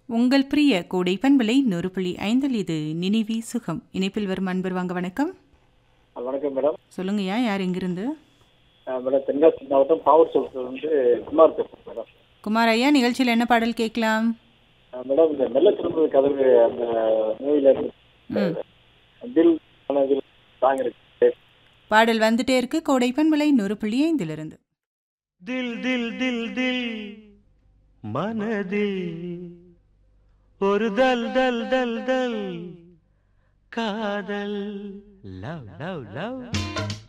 உங்கள் பிரிய கோடை பண்பலை நூறு புள்ளி ஐந்தில் இது நினைவி சுகம் இணைப்பில் வரும் அன்பர் வாங்க வணக்கம் வணக்கம் மேடம் சொல்லுங்கய்யா யார் எங்கிருந்து அஹ் மேடம் தென்காசி மாவட்டம் பாவூர் சோப்பு வந்து குமார் பேசுறேன் மேடம் குமார் ஐயா நிகழ்ச்சியில் என்ன பாடல் கேட்கலாம் அஹ் மேடம் இந்த மெல்ல திரும்புது கதவு அந்த மூவில இருந்து ம் தில் மனதில் சாங் இருக்கு பாடல் வந்துட்டே இருக்கு கோடை பண்பலை நூறு புள்ளி ஐந்திலிருந்து தில் தில் தில் தில் மனதில் ஒரு தல் தல் தல் தல் காதல் லவ் லவ் லவ்